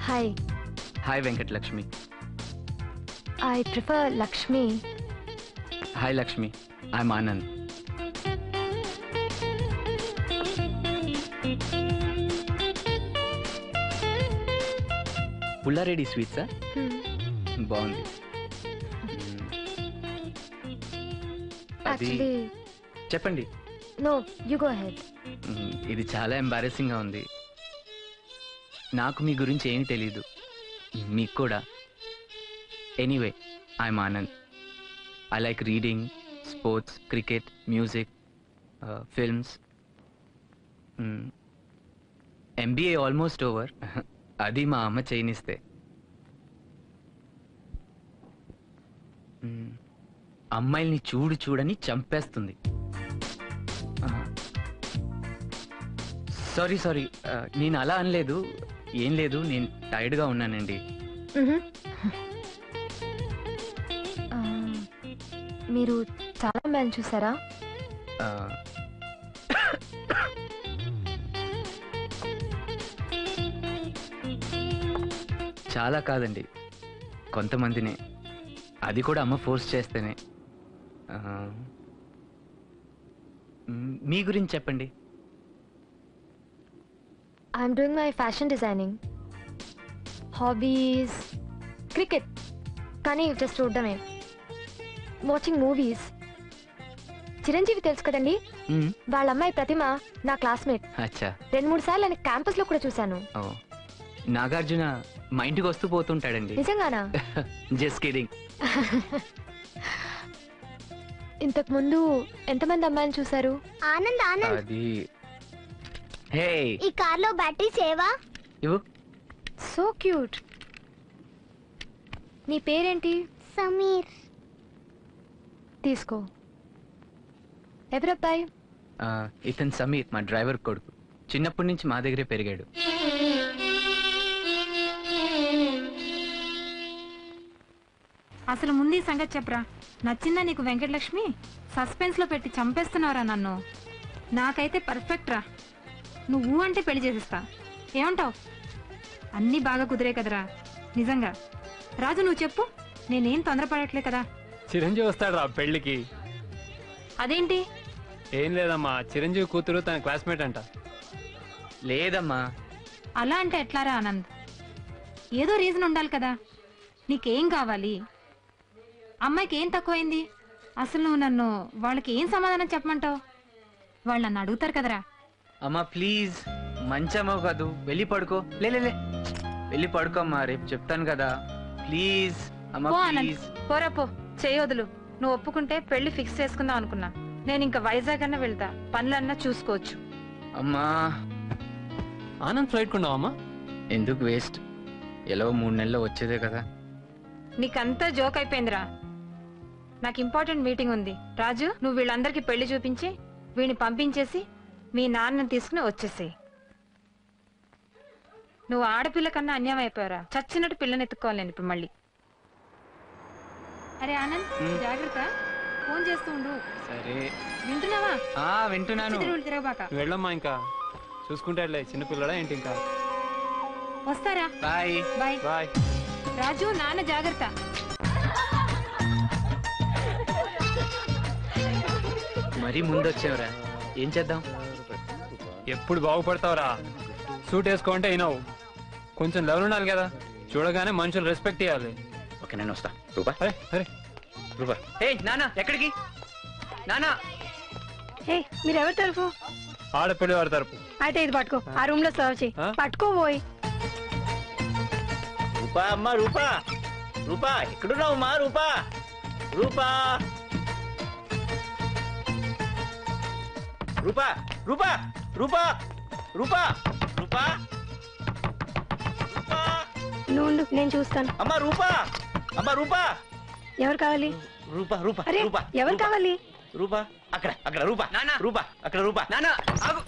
Hi hi Venkatalakshmi I prefer Lakshmi hi Lakshmi I'm Anand Pullareddy స్వీట్సా బాగుంది మ్మ్. అది యాక్చువల్లీ చెప్పండి నో యు గో హెడ్ మ్మ్. ఇది చాలా ఎంబారెసింగ్గా ఉంది నాకు మీ గురించి ఏమీ తెలీదు మీకు కూడా anyway I'm Anand I like reading sports cricket music films MBA almost over అది మా అమ్మ చేయనిస్తే మ్మ్. అమ్మాయిల్ని చూడు చూడని చంపేస్తుంది సారీ సారీ నేను అలా అనలేదు ఏం లేదు నేను టైర్డ్గా ఉన్నానండి మీరు చాలా అమ్మాయిలు చూసారా ఆ, చాలా కాదండి కొంతమందినే అది కూడా అమ్మ ఫోర్స్ చేస్తేనే ఆ, మ్, మీ గురించి చెప్పండి I'm doing my fashion designing hobbies cricket కానీ జస్ట్ చూడడమే వాచింగ్ మూవీస్ చిరంజీవి తెలుసు కదండి మ్, వాళ్ళ అమ్మాయి ప్రతిమ నా క్లాస్మేట్ అచ్చా రెండు మూడు సార్లు ఆయన క్యాంపస్ లో కూడా చూశాను ఓ నాగార్జున మా ఇంటికి వస్తూ పోతుంటాడండి నిజంగానా జస్ట్ కిడింగ్ ఇంతకు ముందు ఎంతమంది అమ్మాయిలు చూశారు ఆనంద్ ఆనంద్ అది హే ఈ కార్లో బ్యాటరీ సేవా ఇవ్వు సో క్యూట్ నీ పేరేంటి సమీర్ తీసుకో ఎవరబ్బాయి ఆ, ఇతను సమీర్ మా డ్రైవర్ కొడుకు చిన్నప్పటి నుంచి మా దగ్గరే పెరిగాడు అసలు ముందు ఈ సంగతి చెప్పరా నచ్చిందా నీకు వెంకటలక్ష్మి సస్పెన్స్ లో పెట్టి చంపేస్తున్నావురా నన్ను నాకైతే పర్ఫెక్ట్ రా నువ్వు అంటే పెళ్లి చేసేస్తా ఏమంటావు అన్నీ బాగా కుదిరే కదరా నిజంగా రాజు నువ్వు చెప్పు నేనేం తొందరపడట్లే కదా చిరంజీవి వస్తాడు రా పెళ్లికి అదేంటి ఏం లేదమ్మా చిరంజీవి కూతురు తన క్లాస్మేట్ అంట లేదమ్మా అలా అంటే ఎట్లారా ఆనంద్ ఏదో రీజన్ ఉండాలి కదా నీకేం కావాలి అమ్మాయికి ఏం తక్కువైంది అసలు నువ్వు నన్ను వాళ్ళకి ఏం సమాధానం చెప్పమంటావు వాళ్ళు నన్ను అడుగుతారు కదరా అమ్మా ప్లీజ్ మంచమ్మా కాదు వెళ్ళి పడుకో లే లే, లే వెళ్ళి పడుకో అమ్మా రేపు చెప్తాను కదా ప్లీజ్ అమ్మా పో ఆనంద్ ప్లీజ్ పోరా పో చేయొదులు నువ్వు ఒప్పుకుంటే పెళ్లి ఫిక్స్ చేసుకుందాం అనుకున్నా నేను ఇంకా వైజాగ్ అన్నా వెళ్తా పనులన్నా చూసుకోవచ్చు అమ్మా ఆనంద్ ఫ్లైట్ కొన్నావమ్మా ఎందుకు వేస్ట్ ఎలా మూడు నెలల్లో వచ్చేదే కదా నీకంతా జోక్ అయిపోయిందిరా నాకు ఇంపార్టెంట్ మీటింగ్ ఉంది రాజు నువ్వు వీళ్ళందరికీ పెళ్లి చూపించి వీడిని పంపించేసి మీ నాన్నని తీసుకుని వచ్చేసేయ్ నువ్వు ఆడపిల్ల కన్నా అన్యాయం అయిపోయారా చచ్చినట్టు పిల్లని ఎత్తుకోవాలి నేను ఇప్పుడు మళ్ళీ అరే ఆనంద్ ఉమ్. జాగ్రత్త ఫోన్ చేస్తూ ఉండు సరే వింటున్నావా ఆ వింటున్నాను తిరుగులు తిరగబాక నువ్వు వెళ్ళమ్మా ఇంకా చూసుకుంటాడులే చిన్నపిల్లడా ఏంటి ఇంకా వస్తారా బాయ్ బాయ్ బాయ్ రాజు నాన్న జాగ్రత్త మరీ ముందు వచ్చావురా ఏం చేద్దాం ఎప్పుడు బాగుపడతావురా సూట్ వేసుకోమంటే అయినావు కొంచెం లెవెల్ ఉండాలి కదా చూడగానే మనుషులు రెస్పెక్ట్ ఇవ్వాలి ఓకే నేను వస్తా రూపా అరే అరే రూపా ఏ నానా ఎక్కడికి నానా ఏ మీరు ఎవరు తరఫు ఆడపిల్లి వారి తరపు అయితే ఇది పట్టుకో ఆ రూమ్ లో సర్వ్ చేయి ఆ? పట్టుకోబోయ్ రూపా అమ్మ రూపా రూపా ఎక్కడున్నావు మా రూపా రూపా రూపా రూపా రూపా రూపా రూపా రూపా నువ్వు ఉండు, నేను చూస్తాను అమ్మ రూపా అమ్మ రూపా ఎవరు కావాలి రూపా రూపా అరే రూపా ఎవరు రూపా, కావాలి రూపా అక్కడ అక్కడ రూపా నాన్న. రూపా అక్కడ రూపా నానా ఆగు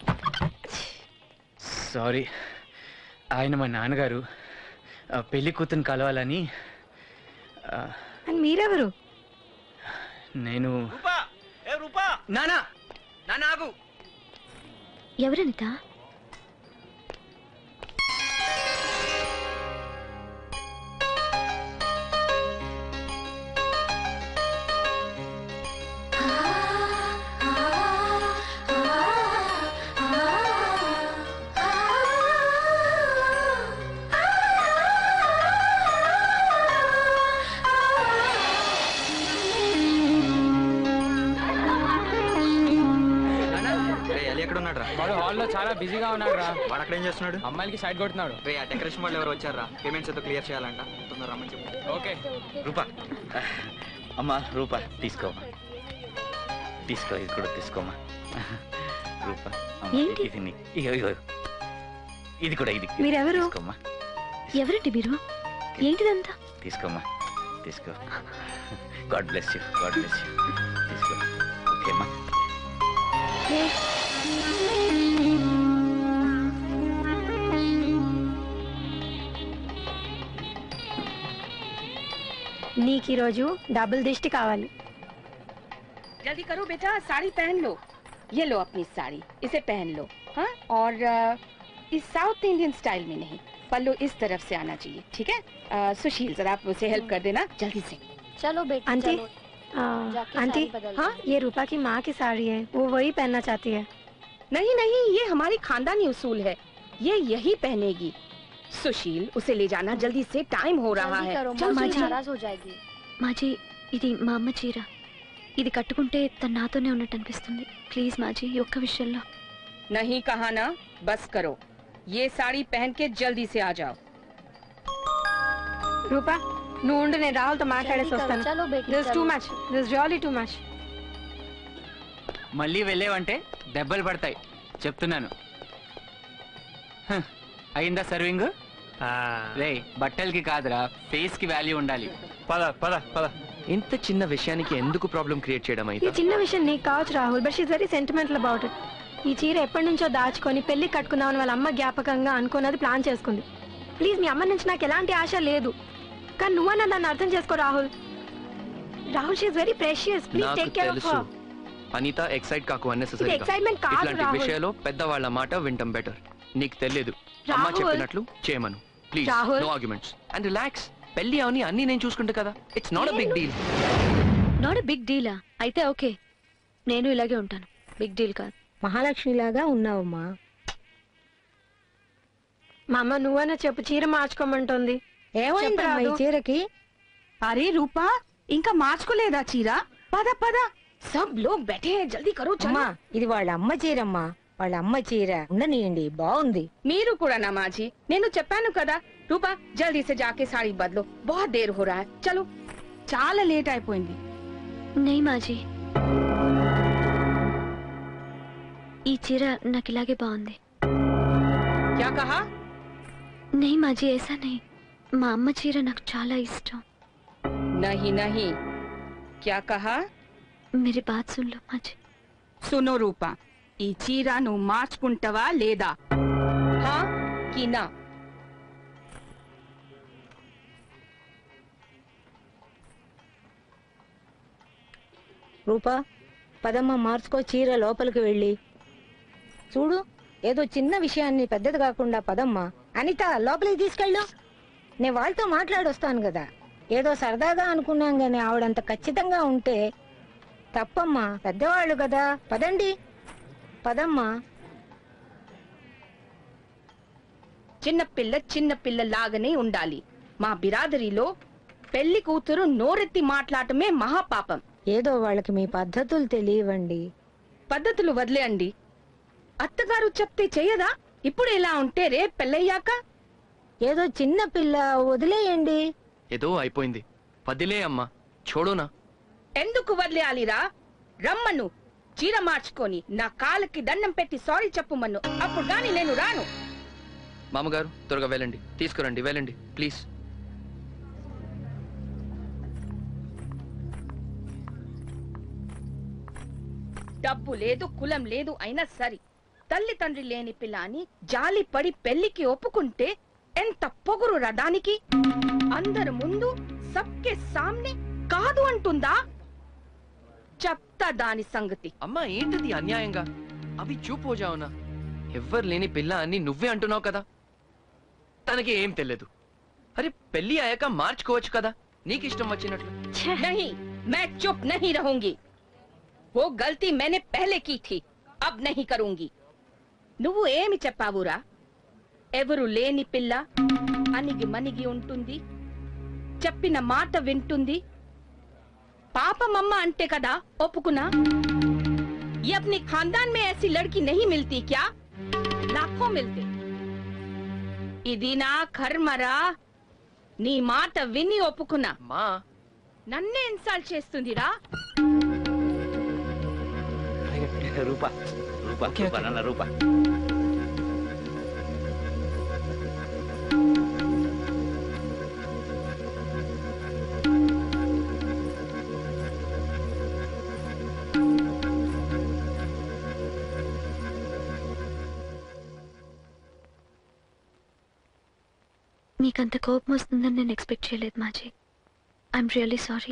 సారీ ఆయన మా నాన్నగారు ఆ, పెళ్లి కూతురు కలవాలని ఆ, అని మీరెవరు నేను రూపా ఏ రూపా నానా నానా ఆగు ఎవరనిత చాలా బిజీగా ఉన్నాడు రా వాడు అక్కడ ఏం చేస్తున్నాడు అమ్మాయిలకి సైడ్ కొడుతున్నాడు రే ఆ డెకరేషన్ వాళ్ళు ఎవరు వచ్చారా పేమెంట్స్ ఏదో క్లియర్ చేయాలంట తొందర రమ్మని చెప్పు ఓకే రూపా అమ్మా రూపా తీసుకోమ్మా తీసుకో ఇది కూడా తీసుకోమ్మా రూపా అమ్మా, ఏంటి? ఇది నీ- ఇగో ఇగో ఇది కూడా ఇది మీరెవరు? తీసుకోమ్మా ఎవరండి మీరు ఏంటిదంతా తీసుకోమ్మా తీసుకో god bless you god bless you తీసుకో ఓకేమ్మా నీకు ఈరోజు డబుల్ దిష్టి కావాలి जल्दी करो बेटा साड़ी पहन लो ये लो अपनी साड़ी इसे पहन लो हाँ और अ, इस साउथ इंडियन स्टाइल में नहीं पल्लू इस तरफ से आना चाहिए ठीक है अ, सुशील जरा आप उसे हेल्प कर देना जल्दी से चलो बेटी आंटी चलो आ, जाके आंटी साड़ी बदल हाँ ये रूपा की माँ की साड़ी है वो वही पहनना चाहती है नहीं नहीं ये हमारी खानदानी उसूल है ये यही पहनेगी सुशील उसे ले जाना जल्दी से टाइम हो रहा जल्दी है करो चलो, माँ चलो, चलो। नाराज हो जाएगी మాజీ ఇది మా అమ్మ చీర ఇది కట్టుకుంటే తను నాతోనే ఉన్నట్టు అనిపిస్తుంది ప్లీజ్ మాజీ ఈ ఒక్క విషయంలో नहीं कहा ना बस करो ये साड़ी पहन के जल्दी से आ जाओ రూపా నువ్వు ఉండు నేను రాహుల్తో మాట్లాడేసి जल्दी करो, వస్తాను चलो बेटी దిస్ టూ चलो। Much this really too much మళ్ళీ వెళ్ళేవంటే దెబ్బలు పడతాయి చెప్తున్నాను హ, అయిందా సర్వింగ్ రే బట్టలకి కాదురా ఫేస్ కి వాల్యూ ఉండాలి పద పద పద ఇంత చిన్న విషయానికి ఎందుకు ప్రాబ్లం క్రియేట్ చేయడం ఈ అయితే చిన్న విషయం నీకు కావచ్చు Rahul but she's very sentimental about it ఈ చీర ఎప్పటి నుంచో దాచుకొని పెళ్లి కట్టుకుందామని వాళ్ళ అమ్మ జ్ఞాపకంగా అనుకున్నది ప్లాన్ చేసుకుంది ప్లీజ్ మీ అమ్మ నుంచి నాకు ఎలాంటి ఆశ లేదు కానీ నువ్వన్నా దాన్ని అర్థం చేసుకో Rahul Rahul she's very precious please నాకు టేక్ కేర్ ఆఫ్ తెలుసు అనిత ఎక్సైట్ కాకు ఇది అన్నెసరీ ఎక్సైట్మెంట్ కాదు ఇట్లాంటి రాహుల్ విషయాల్లో పెద్దవాళ్ళ మాట వింటం బెటర్ నీకు తెలియదు అమ్మ రాహుల్. చెప్పినట్లు చేయమను please Rahul. No arguments and relax పెళ్లి అవని అన్ని నేను చూసుకుంటా కదా it's not a big deal not big డీలా అయితే ఓకే నేను ఇలాగే ఉంటాను బిగ్ డీల్ కాదు మహాలక్ష్మిలాగా ఉన్నావమ్మా మా అమ్మ నువ్వన్నా చెప్పు చీర మార్చుకోమంటుంది ఏమైందమ్మా ఈ చీరకి अरे रूपा इनका మార్చుకోలేదా చీర పద పద सब लोग बैठे हैं जल्दी करो అమ్మా चलो ఇది వాళ్ళ అమ్మ చీరమ్మా వాళ్ళ అమ్మ చీర ఉండనియండి బాగుంది మీరు కూడా నా మాజీ నేను చెప్పాను కదా రూపా జల్దీ से जाके साड़ी बदलो बहुत देर हो रहा है चलो చాలా లేట్ అయిపోయింది నెయ్ మాజీ ఈ చీర నాకు ఇలాగే బాగుంది क्या कहा నెయ్ మాజీ ఏసా నెయ్ మా అమ్మ చీర నాకు చాలా ఇష్టం नहीं नहीं क्या कहा मेरी बात सुन लो माजी సునో రూపా ఈ చీర నువ్వు మార్చుకుంటావా లేదా హా కి నా రూపా పదమ్మ మార్చుకో చీర లోపలికి వెళ్ళి చూడు ఏదో చిన్న విషయాన్ని పెద్దది కాకుండా పదమ్మా అనిత లోపలికి తీసుకెళ్ళు నేను వాళ్ళతో మాట్లాడొస్తాను కదా ఏదో సరదాగా అనుకున్నాం గాని ఆవిడంత ఖచ్చితంగా ఉంటే తప్పమ్మా పెద్దవాళ్ళు కదా పదండి పదమ్మా చిన్న పిల్ల చిన్న పిల్ల లాగానే ఉండాలి మా బిరాదరిలో పెళ్లి కూతురు నోరెత్తి మాట్లాడటమే మహాపాపం ఏదో వాళ్ళకి మీ పద్ధతులు తెలియవండి పద్ధతులు వదిలేయండి అత్తగారు చెప్తే చెయ్యదా ఇప్పుడు ఎలా ఉంటే రే పెళ్ళయ్యాక ఏదో చిన్న పిల్ల వదిలేయండి ఏదో అయిపోయింది వదిలే అమ్మా చూడునా ఎందుకు వదిలేయాలిరా రమ్మను చీర మార్చుకొని నా కాళ్ళకి దండం పెట్టి సారీ చెప్పుమన్ను అప్పుడు గాని నేను రాను మామగారు త్వరగా వెళ్ళండి తీసుకురండి వెళ్ళండి ప్లీజ్ డబ్బు లేదు కులం లేదు అయినా సరి తల్లి తండ్రి లేని పిల్ల అని జాలి పడి పెళ్లికి ఒప్పుకుంటే ఎంత పొగురు రదానికి అందరి ముందు సబ్కే సామ్నే కాదు అంటుందా చెప్తా దాని సంగతి అమ్మా ఏంటిది అన్యాయంగా అవి చూపోజావునా ఎవ్వరు లేని పిల్ల అని నువ్వే అంటున్నావు కదా తనకి ఏం తెలియదు అరే పెళ్లి అయ్యాక మార్చుకోవచ్చు కదా నీకు ఇష్టం వచ్చినట్లు नहीं मैं चुप नहीं रहूंगी वो गलती मैंने पहले की थी अब नहीं करूंगी నువ్వు ఏమి చెప్పావురా ఎవరు లేని పిల్ల అనిగి మనిగి ఉంటుంది చెప్పిన మాట వింటుంది పాపమమ్మ అంటే కదా ఒప్పుకున్నా ये अपने खानदान में ऐसी लड़की नहीं मिलती क्या లాఖో మిల్తే ఇది నా కర్మరా నీ మాట విని ఒప్పుకున్నా మా నన్నే ఇన్సల్ట్ చేస్తుందిరా రూపా రూపా రూపా నాన్న రూపా నీకంత కోపం వస్తుందని నేను ఎక్స్పెక్ట్ చేయలేదు మాజీ ఐఎమ్ రియల్లీ సారీ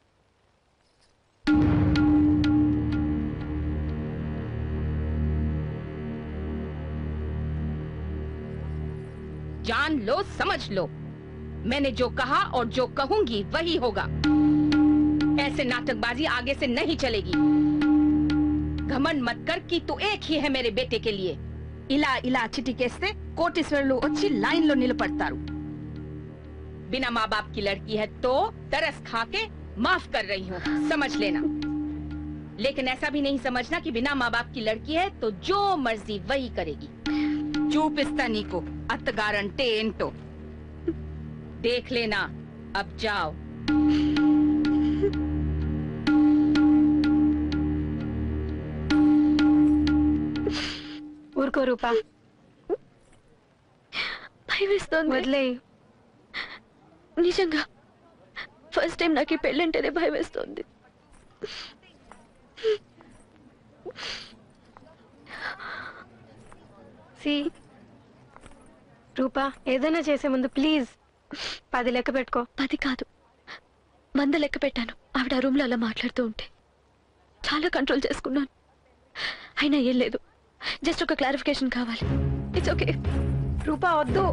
जान लो समझ लो मैंने जो कहा और जो कहूंगी वही होगा ऐसे नाटकबाजी आगे से नहीं चलेगी घमंड मत कर कि तू एक ही है मेरे बेटे के लिए ఇలా ఇలా చిటికేస్తే కోటీశ్వరులు వచ్చి లైన్ లో నిలబడతారు बिना माँ बाप की लड़की है तो तरस खा के माफ कर रही हूँ समझ लेना लेकिन ऐसा भी नहीं समझना कि बिना माँ बाप की लड़की है तो जो मर्जी वही करेगी చూపిస్తా నీకు అత్తగారంటే ఏంటో దేఖ్ లేనా అబ్ జాओ ఊరుకో రూపా భయం వేస్తోంది వదిలే నిజంగా ఫస్ట్ టైం నాకు ఈ పెళ్ళంటేనే భయం వేస్తోంది సి రూపా ఏదైనా చేసే ముందు ప్లీజ్ పది లెక్క పెట్టుకో పది కాదు వంద లెక్క పెట్టాను ఆవిడ ఆ రూమ్లో అలా మాట్లాడుతూ ఉంటే చాలా కంట్రోల్ చేసుకున్నాను అయినా ఏం లేదు జస్ట్ ఒక క్లారిఫికేషన్ కావాలి ఇట్స్ ఓకే రూపా వద్దు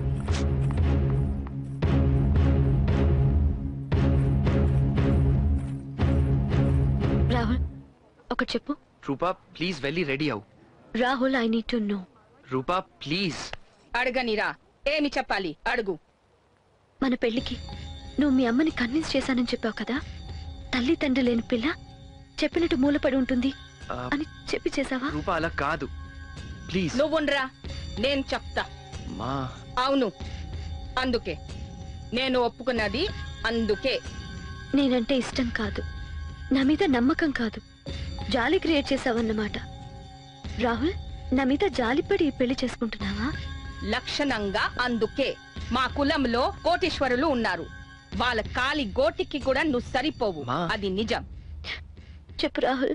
రాహుల్ ఒకటి చెప్పు రూపా ప్లీజ్ వెళ్ళి రెడీ అవు Rahul I need to know Roopa please అడగనిరా ఏమి చెప్పాలి అడుగు మన పెళ్లికి నువ్వు మీ అమ్మని కన్విన్స్ చేశానని చెప్పావు కదా తల్లి తండ్రి లేని పిల్ల చెప్పినట్టు మూలపడి ఉంటుంది ఆ, అని చెప్పి చేసావా రూపా అలా కాదు ప్లీజ్ నువ్వుండ్రా నేను చెప్తా మా అవును అందుకే నేను ఒప్పుకున్నది అందుకే నేనంటే ఇష్టం కాదు నా మీద నమ్మకం కాదు జాలి క్రియేట్ చేసావన్నమాట రాహుల్ నా మీద జాలిపడి ఈ పెళ్లి చేసుకుంటున్నావా లక్షణంగా అందుకే మా కులంలో కోటీశ్వరులు ఉన్నారు వాళ్ళ కాలి గోటికి కూడా నువ్వు సరిపోవు మా. అది నిజం చెప్పు రాహుల్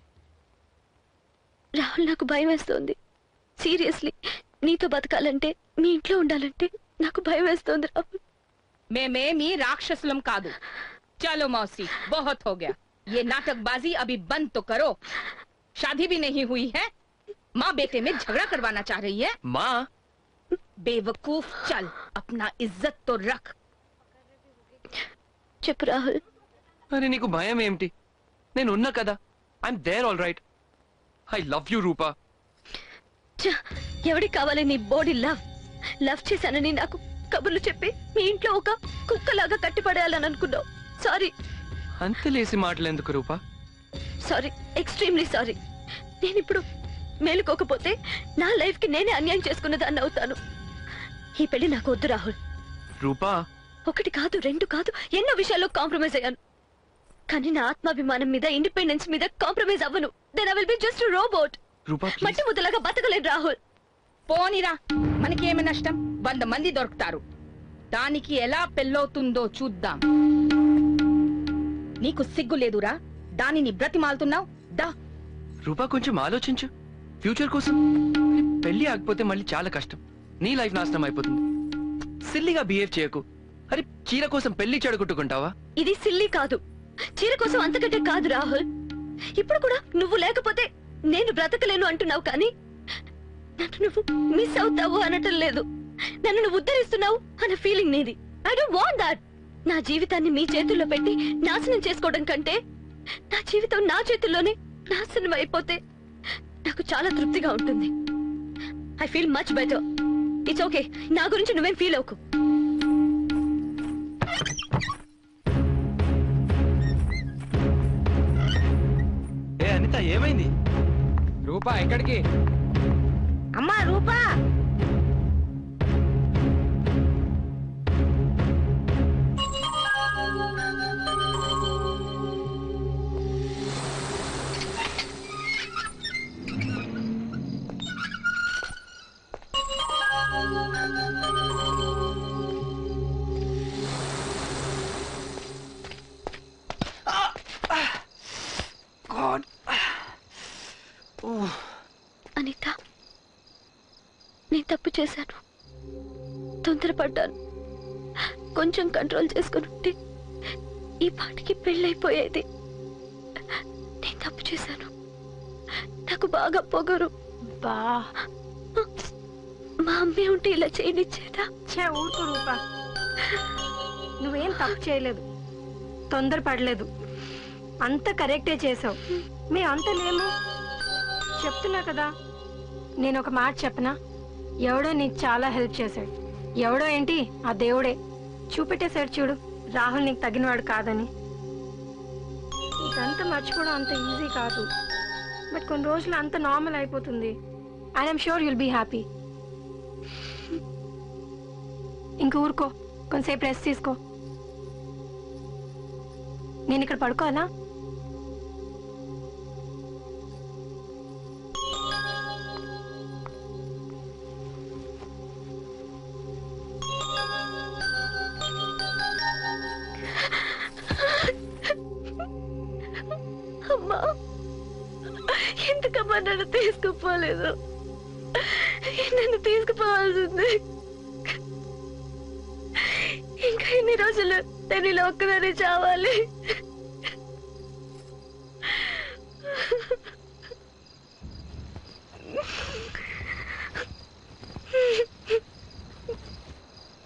రాహుల్ నాకు భయం వేస్తోంది సీరియస్లీ నీతో బతకాలంటే మీ ఇంట్లో ఉండాలంటే నాకు భయం వేస్తోంది రాహుల్ మేమేమి రాక్షసులం కాదు चलो मौसी बहुत हो गया ये नाटकबाजी अभी बंद तो करो शादी भी नहीं हुई है माँ बेटे में झगड़ा करवाना चाह रही है మా बेवकूफ चल अपना इज्जत तो रख చెప్పు రాహుల్ అరే నీకు భయం ఏమిటి నేను ఉన్నా కదా I'm there all right I love you Roopa ఛ, ఎవడికి కావాలి నీ బాడీ లవ్ లవ్ చేశానని నాకు కబుర్లు చెప్పి మీ ఇంట్లో ఒక కుక్కలాగా కట్టిపడేయాలని అనుకున్నావు సారీ అంత లేసి మాటలు ఎందుకు రూపా సారీ ఎక్స్ట్రీమ్లీ సారీ నేను ఇప్పుడు మేలుకోకపోతే నా లైఫ్ కి నేనే అన్యాయం చేసుకున్న దాన్ని అవుతాను ఈ పెళ్లి నాకు వద్దు రాహుల్ రూపా ఒకటి కాదు రెండు కాదు ఎన్నో విషయాల్లో కాంప్రమైజ్ అయ్యాను కానీ నా ఆత్మాభిమానం మీద ఇండిపెండెన్స్ మీద కాంప్రమైజ్ అవ్వను then I will be just robot Roopa మట్టి ముద్దలాగా బతకలేను రాహుల్ పోనిరా మనకేమి నష్టం వంద మంది దొరుకుతారు దానికి ఎలా పెళ్ళవుతుందో చూద్దాం నీకు సిగ్గు లేదురా దానిని బ్రతిమాలుతున్నావు దా రూపా కొంచెం ఆలోచించు ఫ్యూచర్ కోసం పెళ్లి ఆగిపోతే మళ్ళీ చాలా కష్టం నీ లైఫ్ నాశనం అయిపోతుంది సిల్లిగా బిహేవ్ చేయకు అరే చీర కోసం పెళ్లి చెడగొట్టుకుంటావా ఇది సిల్లీ కాదు చీర కోసం అంతకంటే కాదు రాహుల్ ఇప్పుడు కూడా నువ్వు లేకపోతే నేను బ్రతకలేను అంటున్నావు కానీ నన్ను నువ్వు మిస్ అవుతావు అనటం లేదు నన్ను నువ్వు ఉద్ధరిస్తున్నావు అన్న ఫీలింగ్ నీది ఐ డోంట్ వాంట్ దాట్ నా జీవితాన్ని మీ చేతుల్లో పెట్టి నాశనం చేసుకోవడం కంటే నా జీవితం నా చేతుల్లోనే నాశనం అయిపోతే నాకు చాలా తృప్తిగా ఉంటుంది I feel much better it's okay నా గురించి నువ్వేం ఫీల్ అవ్వకు ఏ అనిత ఏమైంది రూపా ఎక్కడికి అమ్మా రూపా గాడ్ అనిత నేను తప్పు చేశాను తొందరపడ్డాను కొంచెం కంట్రోల్ చేసుకుని ఉంటే ఈ పాటికి పెళ్ళైపోయేది నేను తప్పు చేశాను నాకు బాగా పొగరు బా మా అమ్మే ఉంటే ఇలా చేయనిచ్చేదా చే ఊరుకో రూపా నువ్వేం తప్పు చేయలేదు తొందరపడలేదు అంత కరెక్టే చేసావు మీ అంత లేము చెప్తున్నా కదా నేను ఒక మాట చెప్పనా ఎవడో నీకు చాలా హెల్ప్ చేశాడు ఎవడో ఏంటి ఆ దేవుడే చూపెట్టేశాడు చూడు రాహుల్ నీకు తగినవాడు కాదని ఇదంతా మర్చిపోవడం అంత ఈజీ కాదు బట్ కొన్ని రోజులు అంత నార్మల్ అయిపోతుంది I'm sure you'll be happy ఇంక ఊరుకో కొంతసేపు రెస్ట్ తీసుకో నేను ఇక్కడ పడుకోవాలా అమ్మా ఎందుకమ్మా నన్ను తీసుకుపోలేదు నన్ను తీసుకుపోవాల్సింది ఇంకా ఎన్ని రోజులు నేను ఇలా ఒక్కదాన్ని చావాలి